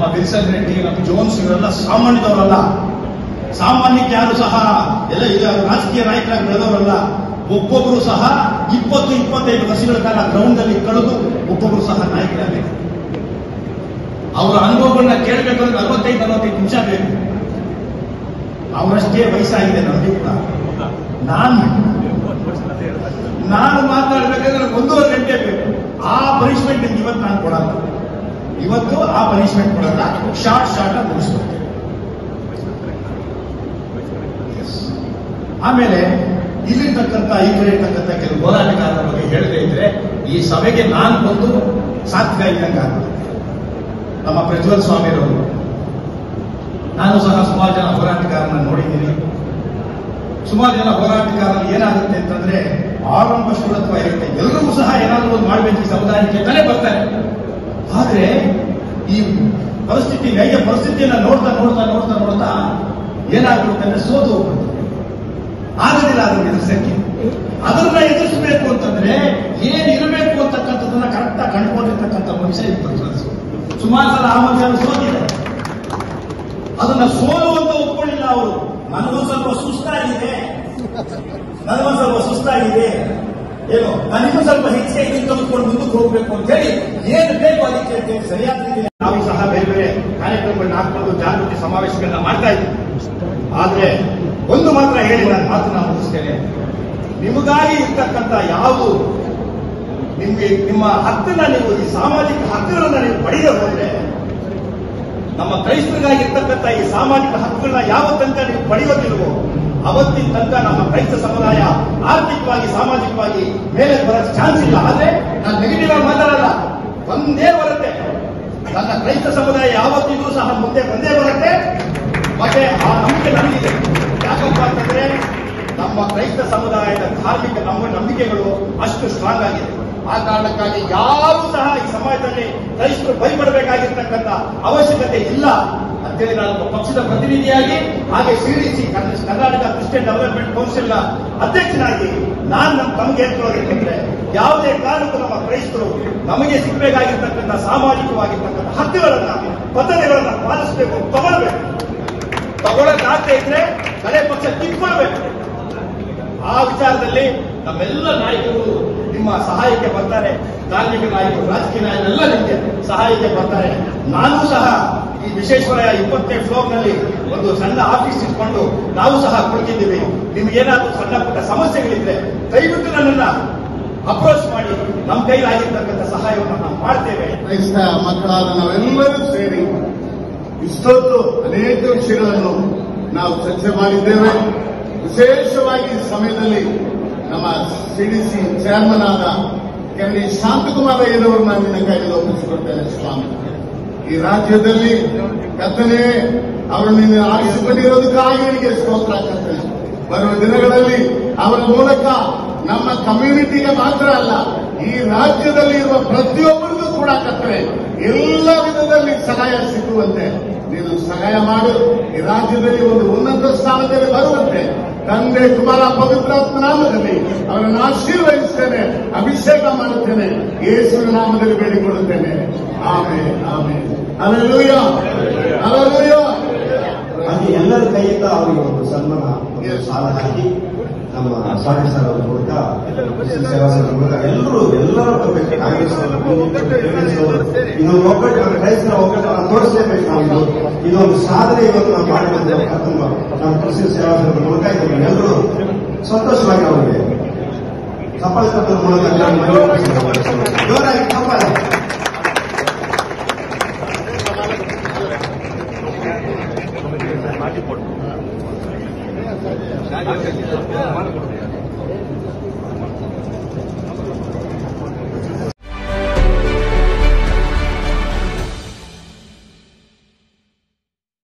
ಬಿಲ್ಸನ್ ರೆಡ್ಡಿ ನಮ್ಮ ಜೋನ್ಸ್ ಇವರೆಲ್ಲ ಸಾಮಾನ್ಯದವರಲ್ಲ ಸಾಮಾನ್ಯಕ್ಕೆ ಯಾರು ಸಹ ಎಲ್ಲ ಈಗ ರಾಜಕೀಯ ನಾಯಕರಾಗಿ ಬೆಳೆದವರಲ್ಲ ಒಬ್ಬೊಬ್ಬರು ಸಹ ಇಪ್ಪತ್ತು ಇಪ್ಪತ್ತೈದು ವರ್ಷಗಳ ಕಾಲ ಗ್ರೌಂಡ್ ಅಲ್ಲಿ ಕಳೆದು ಒಬ್ಬೊಬ್ಬರು ಸಹ ನಾಯಕರಾಗಬೇಕು ಅವರ ಅನುಭವಗಳನ್ನ ಕೇಳಬೇಕಂದ್ರೆ ನಲವತ್ತೈದು ನಲವತ್ತೈದು ನಿಮಿಷ ಬೇಕು ಅವರಷ್ಟೇ ವಯಸ್ಸಾಗಿದೆ ನಮಗೆ ಕೂಡ ನಾನು ನಾನು ಮಾತಾಡ್ಬೇಕಾದ್ರೆ ಒಂದೂವರೆ ಗಂಟೆ ಬೇಕು ಆ ಪನಿಷ್ಮೆಂಟ್ ನಿಮ್ಗೆ ಇವತ್ತು ನಾನು ಕೊಡಲ್ಲ ಇವತ್ತು ಆ ಪನಿಷ್ಮೆಂಟ್ ಕೊಡಲ್ಲ ಶಾರ್ಟ್ ಶಾರ್ಟ್ ಆಗಿ ಮುಗಿಸ್ಕೊಡ್ತೇನೆ Yes. ಆಮೇಲೆ ಇಲ್ಲಿರ್ತಕ್ಕಂಥ ಈ ಕಡೆ ಇರ್ತಕ್ಕಂಥ ಕೆಲವು ಹೋರಾಟಗಾರರ ಬಗ್ಗೆ ಹೇಳದೇ ಇದ್ರೆ ಈ ಸಭೆಗೆ ನಾನು ಬಂದು ಸಾತ್ವಿಕ ಇದ್ದಂಗೆ ಆಗ್ತದೆ ನಮ್ಮ ಪ್ರಜ್ವಲ್ ಸ್ವಾಮಿರವರು ನಾನು ಸಹ ಸುಮಾರು ಜನ ಹೋರಾಟಗಾರನ ನೋಡಿದ್ದೀನಿ ಸುಮಾರು ಜನ ಹೋರಾಟಗಾರರು ಏನಾಗುತ್ತೆ ಅಂತಂದ್ರೆ ಆರಂಭ ಶೂರತ್ವ ಇರುತ್ತೆ ಎಲ್ರಿಗೂ ಸಹ ಏನಾದರೂ ಒಂದು ಮಾಡಬೇಕು ಈ ಸಮುದಾಯಕ್ಕೆ ತಾನೇ ಬರ್ತಾರೆ ಆದ್ರೆ ಈ ಪರಿಸ್ಥಿತಿ ನೈಜ ಪರಿಸ್ಥಿತಿಯನ್ನ ನೋಡ್ತಾ ನೋಡ್ತಾ ನೋಡ್ತಾ ನೋಡ್ತಾ ಏನಾಗ್ಬಿಡುತ್ತೆ ಅಂದ್ರೆ ಸೋತು ಹೋಗ್ಬಿಡುತ್ತೆ ಆಗೋದಿಲ್ಲ ಅದನ್ನ ಎದುರಿಸಕ್ಕೆ ಅದನ್ನ ಎದುರಿಸಬೇಕು ಅಂತಂದ್ರೆ ಏನ್ ಇರಬೇಕು ಅಂತಕ್ಕಂಥದ್ದನ್ನ ಕರೆಕ್ಟ್ ಆಗಿ ಕಂಡುಕೊಂಡಿರ್ತಕ್ಕಂಥ ಮನುಷ್ಯ ಇರ್ತಾರೆ ಸುಮಾರು ಸಲ ಆ ಮನುಷ್ಯ ಸೋತಿದೆ ಅದನ್ನ ಸೋಲು ಅಂತ ಒಪ್ಕೊಳ್ಳಿಲ್ಲ ಅವರು ನನಗೊಂದು ಸ್ವಲ್ಪ ಸುಸ್ತಾಗಿದೆ ನನಗೊಂದು ಸ್ವಲ್ಪ ಸುಸ್ತಾಗಿದೆ ಏನು ನನಗೂ ಸ್ವಲ್ಪ ಹೆಚ್ಚೆ ಇದನ್ನು ತೆಗೆದುಕೊಂಡು ಮುಂದಕ್ಕೆ ಹೋಗ್ಬೇಕು ಅಂತ ಹೇಳಿ ಏನು ಬೇಕು ಅದಕ್ಕೆ ಅಂತ ಹೇಳಿ ಸರಿಯಾದ ರೀತಿಯಲ್ಲಿ ನಾವು ಸಹ ಬೇರೆ ಬೇರೆ ಕಾರ್ಯಕ್ರಮಗಳನ್ನ ಹಾಕೊಂಡು ಜಾಗೃತಿ ಸಮಾವೇಶಗಳನ್ನ ಮಾಡ್ತಾ ಇದ್ದೀವಿ ಆದ್ರೆ ಒಂದು ಮಾತ್ರ ಹೇಳಿ ನಾನು ಮಾತನ್ನ ಮುಗಿಸ್ತೇನೆ ನಿಮಗಾಗಿ ಇರ್ತಕ್ಕಂಥ ಯಾವುದು ನಿಮ್ಗೆ ನಿಮ್ಮ ಹಕ್ಕನ್ನ ನೀವು ಈ ಸಾಮಾಜಿಕ ಹಕ್ಕುಗಳನ್ನ ನೀವು ಪಡೆಯದೆ ಹೋದ್ರೆ ನಮ್ಮ ಕ್ರೈಸ್ತರಿಗಾಗಿರ್ತಕ್ಕಂಥ ಈ ಸಾಮಾಜಿಕ ಹಕ್ಕುಗಳನ್ನ ಯಾವ ತನಕ ನೀವು ಪಡೆಯೋದಿಲ್ವೋ ಅವತ್ತಿನ ತನಕ ನಮ್ಮ ಕ್ರೈಸ್ತ ಸಮುದಾಯ ಆರ್ಥಿಕವಾಗಿ ಸಾಮಾಜಿಕವಾಗಿ ಮೇಲೆ ಬರೋಕ್ಕೆ ಚಾನ್ಸ್ ಇಲ್ಲ ಆದ್ರೆ ನಾನು ನೆಗೆಟಿವ್ ಆಗಿ ಮಾತಾಡಲ್ಲ ಒಂದೇ ಬರುತ್ತೆ ನನ್ನ ಕ್ರೈಸ್ತ ಸಮುದಾಯ ಯಾವತ್ತಿಗೂ ಸಹ ಮುಂದೆ ಬಂದೇ ಬರುತ್ತೆ ಮತ್ತೆ ಆ ನಂಬಿಕೆ ನನಗಿದೆ ಯಾಕಪ್ಪ ಅಂತಂದ್ರೆ ನಮ್ಮ ಕ್ರೈಸ್ತ ಸಮುದಾಯದ ಧಾರ್ಮಿಕ ನಮ್ಮ ನಂಬಿಕೆಗಳು ಅಷ್ಟು ಸ್ಟ್ರಾಂಗ್ ಆಗಿದೆ ಆ ಕಾರಣಕ್ಕಾಗಿ ಯಾರೂ ಸಹ ಈ ಸಮಾಜದಲ್ಲಿ ಕ್ರೈಸ್ತರು ಭಯಪಡಬೇಕಾಗಿರ್ತಕ್ಕಂಥ ಅವಶ್ಯಕತೆ ಇಲ್ಲ ಅಂತೇಳಿ ನಾನು ಒಬ್ಬ ಪಕ್ಷದ ಪ್ರತಿನಿಧಿಯಾಗಿ ಹಾಗೆ ಸಿಡಿಸಿ ಕರ್ನಾಟಕ ಕ್ರಿಶ್ಚಿಯನ್ ಡೆವಲಪ್ಮೆಂಟ್ ಕೌನ್ಸಿಲ್ನ ಅಧ್ಯಕ್ಷನಾಗಿ ನಾನು ನಮ್ಮ ತಮಗೆ ಹೇಳ್ಕೊಳ್ಳೋದೇನೆಂದ್ರೆ ಯಾವುದೇ ಕಾರಣಕ್ಕೂ ನಮ್ಮ ಕ್ರೈಸ್ತರು ನಮಗೆ ಸಿಗಬೇಕಾಗಿರ್ತಕ್ಕಂಥ ಸಾಮಾಜಿಕವಾಗಿರ್ತಕ್ಕಂಥ ಹಕ್ಕುಗಳನ್ನ ಬದ್ಧತೆಗಳನ್ನ ಪಾಲಿಸಬೇಕು ತಗೊಳ್ಬೇಕು ತಗೊಳಕ್ಕಾಗದೇ ಇದ್ರೆ ಕಡೆ ಪಕ್ಷ ಕಿತ್ಕೊಳ್ಬೇಕು ಆ ವಿಚಾರದಲ್ಲಿ ನಮ್ಮೆಲ್ಲ ನಾಯಕರು ನಿಮ್ಮ ಸಹಾಯಕ್ಕೆ ಬರ್ತಾರೆ ಧಾರ್ಮಿಕ ನಾಯಕರು ರಾಜಕೀಯ ನಾಯಕರೆಲ್ಲ ನಿಮಗೆ ಸಹಾಯಕ್ಕೆ ಬರ್ತಾರೆ ನಾನು ಸಹ ಈ ವಿಶ್ವೇಶ್ವರಯ್ಯ ಇಪ್ಪತ್ತನೇ ಫ್ಲೋರ್ನಲ್ಲಿ ಒಂದು ಸಣ್ಣ ಆಫೀಸ್ ಇಟ್ಕೊಂಡು ನಾವು ಸಹ ಕುಳಿತಿದ್ದೀವಿ ನಿಮ್ಗೇನಾದ್ರೂ ಸಣ್ಣ ಪುಟ್ಟ ಸಮಸ್ಯೆಗಳಿದ್ರೆ ದಯವಿಟ್ಟು ನನ್ನನ್ನ ಅಪ್ರೋಚ್ ಮಾಡಿ ನಮ್ಮ ಕೈಲಾಗಿರ್ತಕ್ಕಂಥ ಸಹಾಯವನ್ನು ನಾವು ಮಾಡ್ತೇವೆ ಕ್ರೈಸ್ತ ಮಕ್ಕಳಾದ ನಾವೆಲ್ಲರೂ ಸೇರಿ ಇಷ್ಟೊತ್ತು ಅನೇಕ ವಿಷಯಗಳನ್ನು ನಾವು ಚರ್ಚೆ ಮಾಡಿದ್ದೇವೆ ವಿಶೇಷವಾಗಿ ಈ ಸಮಯದಲ್ಲಿ ನಮ್ಮ ಸಿಡಿಸಿ ಚೇರ್ಮನ್ ಆದ ಕೆಂಡಿ ಶಾಂತಕುಮಾರ ಏನವರನ್ನ ನಿನ್ನ ಕೈಯಲ್ಲಿ ಒಪ್ಪಿಸಿಕೊಡ್ತೇನೆ ಸ್ವಾಮಿ ಈ ರಾಜ್ಯದಲ್ಲಿ ಕರ್ತನೆ ಅವರು ನಿನ್ನ ಆರಿಸಿಕೊಂಡಿರೋದಕ್ಕಾಗಿ ನಿನಗೆ ಸ್ತೋತ್ರ ಕರ್ತನೆ ಬರುವ ದಿನಗಳಲ್ಲಿ ಅವರ ಮೂಲಕ ನಮ್ಮ ಕಮ್ಯುನಿಟಿಗೆ ಮಾತ್ರ ಅಲ್ಲ ಈ ರಾಜ್ಯದಲ್ಲಿ ಇರುವ ಪ್ರತಿಯೊಬ್ಬರಿಗೂ ಕೂಡ ಕರ್ತನೆ ಎಲ್ಲ ವಿಧದಲ್ಲಿ ಸಹಾಯ ಸಿಗುವಂತೆ ನೀನು ಸಹಾಯ ಮಾಡು ಈ ರಾಜ್ಯದಲ್ಲಿ ಒಂದು ಉನ್ನತ ಸ್ಥಾನದಲ್ಲಿ ಬರುವಂತೆ ತಂದೆ ಕುಮಾರ ಪವಿತ್ರಾತ್ಮ ನಾಮದಲ್ಲಿ ಅವರನ್ನು ಆಶೀರ್ವದಿಸ್ತೇನೆ ಅಭಿಷೇಕ ಮಾಡುತ್ತೇನೆ ಯೇಸುವಿನ ನಾಮದಲ್ಲಿ ಬೇಡಿಕೊಳ್ಳುತ್ತೇನೆ ಆಮೇಲೆ ಆಮೇಲೆ ಅಲೆಲೂಯ ಅಲೆಲೂಯ ಹಾಗೆ ಎಲ್ಲರ ಕೈಯಿಂದ ಅವರಿಗೆ ಒಂದು ಸನ್ಮಾನ ಒಂದು ಸಾಲ ಹಾಕಿ ನಮ್ಮ ಸಾರಿ ಸರ್ ಅವರ ಮೂಲಕ ಕ್ರಿಶ್ಚಿಯನ್ ಸೇವಾ ಸಂಘದ ಮೂಲಕ ಎಲ್ಲರೂ ಎಲ್ಲರೂ ಬರಬೇಕು ಕಾಂಗ್ರೆಸ್ ಅವರು, BJP ಅವರು, ಇದು ಒಗ್ಗಟ್ಟು ನಮ್ಮ ಕ್ರೈಸ್ತರ ಒಗ್ಗಟ್ಟು ನಾವು ತೋರಿಸಲೇಬೇಕು ನಾವು ಇದು ಇದೊಂದು ಸಾಧನೆ ಇವತ್ತು ನಾವು ಮಾಡಿ ಬಂದೇವೆ ತುಂಬ ನಮ್ಮ ಕ್ರಿಶ್ಚಿಯನ್ ಸೇವಾ ಸಂಘದ ಮೂಲಕ ಇದನ್ನು ಎಲ್ಲರೂ ಸಂತೋಷವಾಗಿ ಅವರಿಗೆ ಕಪಾಲ ತಪ್ಪದ ಮೂಲಕ ನಾನು ಮನವಿ ಮಾಡ್ತೀನಿ. ಜೋರಾಗಿ ಕಪಾಲ ಮಾಡಿಕೊಟ್ಟು